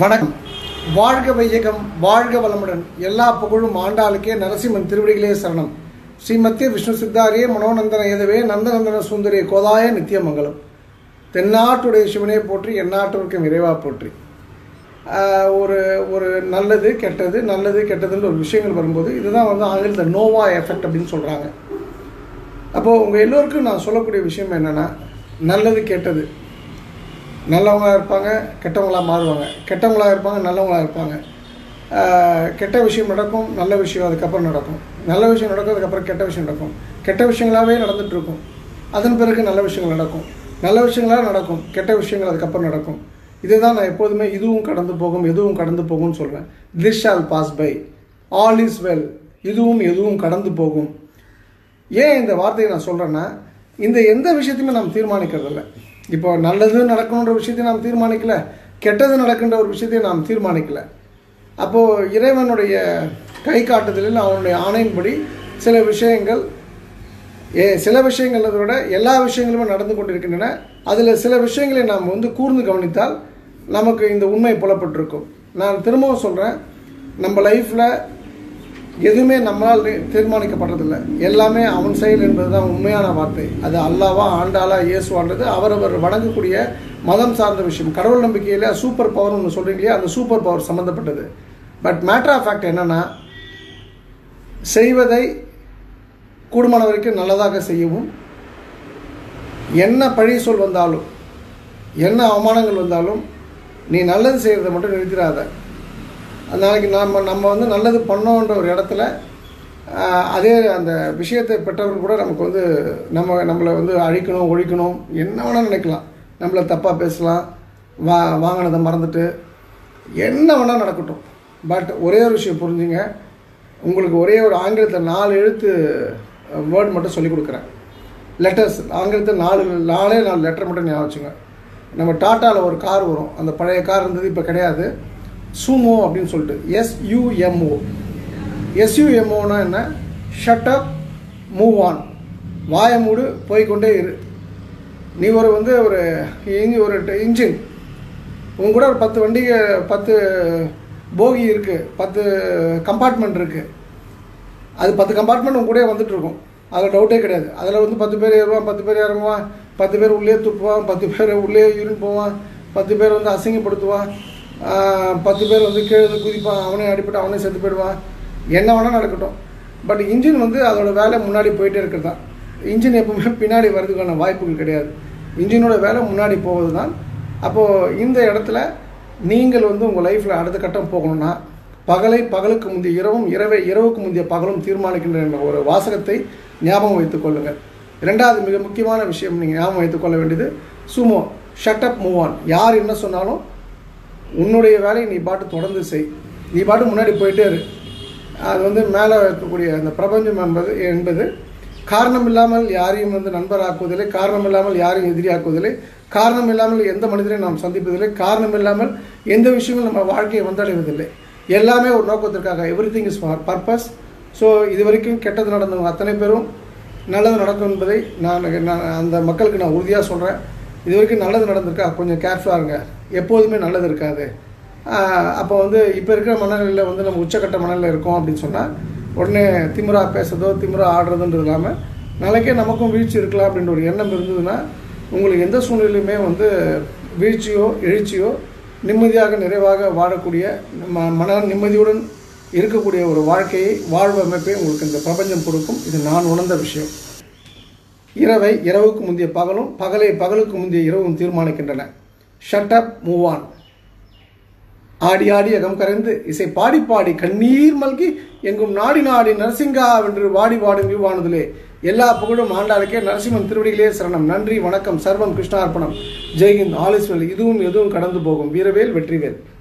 வணக்கம் வாழ்க வையகம் வாழ்க வளமுடன் எல்லா புகழும் ஆண்டாளுக்கே நரசிம்மன் திருவடிகளே சரணம் ஸ்ரீமத்திய விஷ்ணு சித்தாரியே மனோநந்தன ஏதவே நந்தநந்தன சுந்தரி கோதாய நித்தியமங்கலம் தென்னாட்டுடைய சிவனே போற்றி எந்நாட்டிற்கும் இறைவா போற்றி ஆஹ் ஒரு ஒரு நல்லது கெட்டது நல்லது கெட்டதுன்ற ஒரு விஷயங்கள் வரும்போது இதுதான் வந்து ஆங்கிலத்தில் நோவா எஃபெக்ட் அப்படின்னு சொல்கிறாங்க அப்போது உங்கள் எல்லோருக்கும் நான் சொல்லக்கூடிய விஷயம் என்னென்னா நல்லது கெட்டது நல்லவங்களாக இருப்பாங்க கெட்டவங்களாக மாறுவாங்க கெட்டவங்களாக இருப்பாங்க நல்லவங்களாக இருப்பாங்க ஆஹ் கெட்ட விஷயம் நடக்கும் நல்ல விஷயம் அதுக்கப்புறம் நடக்கும் நல்ல விஷயம் நடக்கும் அதுக்கப்புறம் கெட்ட விஷயம் நடக்கும் கெட்ட விஷயங்களாகவே நடந்துட்டு இருக்கும் அதன் பிறகு நல்ல விஷயங்கள் நடக்கும் நல்ல விஷயங்களாக நடக்கும் கெட்ட விஷயங்கள் அதுக்கப்புறம் நடக்கும் இதுதான் நான் எப்போதுமே இதுவும் கடந்து போகும் எதுவும் கடந்து போகும்னு சொல்கிறேன் this shall pass by all is well இதுவும் எதுவும் கடந்து போகும் ஏன் இந்த வார்த்தையை நான் சொல்கிறேன்னா இந்த எந்த விஷயத்தையுமே நாம் தீர்மானிக்கிறதில்ல இப்போ நல்லது நடக்கணுன்ற விஷயத்தையும் நாம் தீர்மானிக்கல கெட்டது நடக்கின்ற ஒரு விஷயத்தையும் நாம் தீர்மானிக்கல அப்போது இறைவனுடைய கை காட்டுதலில் அவனுடைய ஆணையின்படி சில விஷயங்கள் ஏ சில விஷயங்களை விட எல்லா விஷயங்களுமே நடந்து கொண்டிருக்கின்றன அதில் சில விஷயங்களை நாம் வந்து கூர்ந்து கவனித்தால் நமக்கு இந்த உண்மை புலப்பட்டிருக்கும் நான் திரும்பவும் சொல்கிறேன் நம்ம லைஃப்பில் எதுவுமே நம்மளால் தீர்மானிக்கப்பட்டதில்லை எல்லாமே அவன் செயல் என்பது தான் உண்மையான வார்த்தை அது அல்லாவா ஆண்டாளா இயேசுவான்றது அவரவர் வணங்கக்கூடிய மதம் சார்ந்த விஷயம் கடவுள் நம்பிக்கையில் சூப்பர் பவர் ஒன்று சொல்கிறீங்களே அந்த சூப்பர் பவர் சம்மந்தப்பட்டது பட் மேட்டர் ஆஃப் ஃபேக்ட் என்னென்னா செய்வதை கூடுமான வரைக்கும் நல்லதாக செய்யவும் என்ன பழி சொல் வந்தாலும் என்ன அவமானங்கள் வந்தாலும் நீ நல்லது செய்கிறத மட்டும் நிறுத்திடாத நாளைக்கு நம்ம நம்ம வந்து நல்லது பண்ணோன்ற ஒரு இடத்துல ஆஹ், அதே அந்த விஷயத்தை பெற்றவர்கள் கூட நமக்கு வந்து நம்ம நம்மளை வந்து அழிக்கணும் ஒழிக்கணும் என்ன வேணால் நினைக்கலாம் நம்மளை தப்பாக பேசலாம் வா வாங்கினதை மறந்துட்டு என்ன வேணால் நடக்கட்டும் பட் ஒரே ஒரு விஷயம் புரிஞ்சுங்க உங்களுக்கு ஒரே ஒரு ஆங்கிலத்தில் நாலு எழுத்து வேர்ட் மட்டும் சொல்லிக் கொடுக்குறேன் லெட்டர்ஸ் ஆங்கிலத்தில் நாலு நாலே நாலு லெட்டர் மட்டும் ஞாபகம் வச்சுங்க நம்ம டாட்டாவில் ஒரு கார் வரும் அந்த பழைய கார் இருந்தது இப்போ கிடையாது சூமோ அப்படின்னு சொல்லிட்டு எஸ்யூஎம்ஓ எஸ்யூஎம்ஓனா என்ன ஷட் அப் மூவ் ஆன் வாய மூடு போய்க்கொண்டே இரு நீ ஒரு வந்து ஒரு இன்ஜி ஒரு இன்ஜின் உங்க கூட ஒரு பத்து வண்டிக பத்து போகி இருக்குது பத்து கம்பார்ட்மெண்ட் இருக்குது அது பத்து கம்பார்ட்மெண்ட் உங்க கூடயே வந்துட்டு இருக்கும் அதில் டவுட்டே கிடையாது அதில் வந்து பத்து பேர் ஏறுவான் பத்து பேர் இறங்குவான் பத்து பேர் உள்ளே துப்புவான் பத்து பேர் உள்ளே யூரின் போவான் பத்து பேர் வந்து அசிங்கப்படுத்துவான் ஆஹ் பத்து பேர் வந்து கீழே இருந்து குதிப்பான் அவனே அடிபட்டு அவனே செத்து போயிடுவான் என்ன வேணால் நடக்கட்டும் பட் இன்ஜின் வந்து அதோட வேலை முன்னாடி போயிட்டே இருக்கிறது தான் இன்ஜின் எப்பவுமே பின்னாடி வர்றதுக்கான வாய்ப்புகள் கிடையாது இன்ஜினோட வேலை முன்னாடி போவது தான் அப்போது இந்த இடத்துல நீங்கள் வந்து உங்கள் லைஃப்பில் அடுத்த கட்டம் போகணும்னா பகலை பகலுக்கு முந்தைய இரவும் இரவை இரவுக்கு முந்தைய பகலும் தீர்மானிக்கின்ற என்ற ஒரு வாசகத்தை ஞாபகம் வைத்துக் கொள்ளுங்கள் இரண்டாவது மிக முக்கியமான விஷயம் நீங்கள் ஞாபகம் வைத்துக் கொள்ள வேண்டியது சுமோ ஷட் அப் மூவ் ஆன் யார் என்ன சொன்னாலும் உன்னுடைய வேலையை நீ பாட்டு தொடர்ந்து செய் நீ பாட்டு முன்னாடி போயிட்டே இரு அது வந்து மேலே இருக்கக்கூடிய அந்த பிரபஞ்சம் என்பது என்பது காரணம் இல்லாமல் யாரையும் வந்து நண்பராக்குவதில்லை காரணம் இல்லாமல் யாரையும் எதிரியாக்குவதில்லை காரணம் இல்லாமல் எந்த மனிதரையும் நாம் சந்திப்பதில்லை காரணம் இல்லாமல் எந்த விஷயங்களும் நம்ம வாழ்க்கையை வந்தடைவதில்லை எல்லாமே ஒரு நோக்கத்திற்காக everything is for purpose so இது வரைக்கும் கெட்டது நடந்தவங்க அத்தனை பேரும் நல்லது நடக்கும் என்பதை நான் நான் அந்த மக்களுக்கு நான் உறுதியாக சொல்கிறேன் இது வரைக்கும் நல்லது நடந்திருக்கா கொஞ்சம் கேர்ஃபுல்லாக இருங்க எப்போதுமே நல்லது இருக்காது ஆஹ் அப்போ வந்து இப்போ இருக்கிற மனநிலையில் வந்து நம்ம உச்சக்கட்ட மனநிலையில் இருக்கோம் அப்படின்னு சொன்னால் உடனே திமிரா பேசுறதோ திமிரா ஆடுறதுன்றது இல்லாமல் நாளைக்கே நமக்கும் வீழ்ச்சி இருக்கலாம் அப்படின்ற ஒரு எண்ணம் இருந்ததுன்னா உங்களுக்கு எந்த சூழ்நிலையுமே வந்து வீழ்ச்சியோ எழுச்சியோ நிம்மதியாக நிறைவாக வாழக்கூடிய ம மன நிம்மதியுடன் இருக்கக்கூடிய ஒரு வாழ்க்கையை வாழ்வு அமைப்பை உங்களுக்கு இந்த பிரபஞ்சம் கொடுக்கும் இது நான் உணர்ந்த விஷயம் இரவை இரவுக்கு முந்தைய பகலும் பகலை பகலுக்கு முந்தைய இரவும் தீர்மானிக்கின்றன ஷட் அப் மூவ் ஆன் ஆடி ஆடி அகம் கரைந்து இசை பாடி பாடி கண்ணீர் மல்கி எங்கும் நாடி நாடி நரசிங்கா வென்று வாடி வாடும் விவானதிலே எல்லா புகழும் ஆண்டாளுக்கே நரசிம்மன் திருவடிகளே சரணம் நன்றி வணக்கம் சர்வம் கிருஷ்ணார்ப்பணம் ஜெய்ஹிந்த் ஆலிஸ்வெல் இதுவும் எதுவும் கடந்து போகும் வீரவேல் வெற்றிவேல்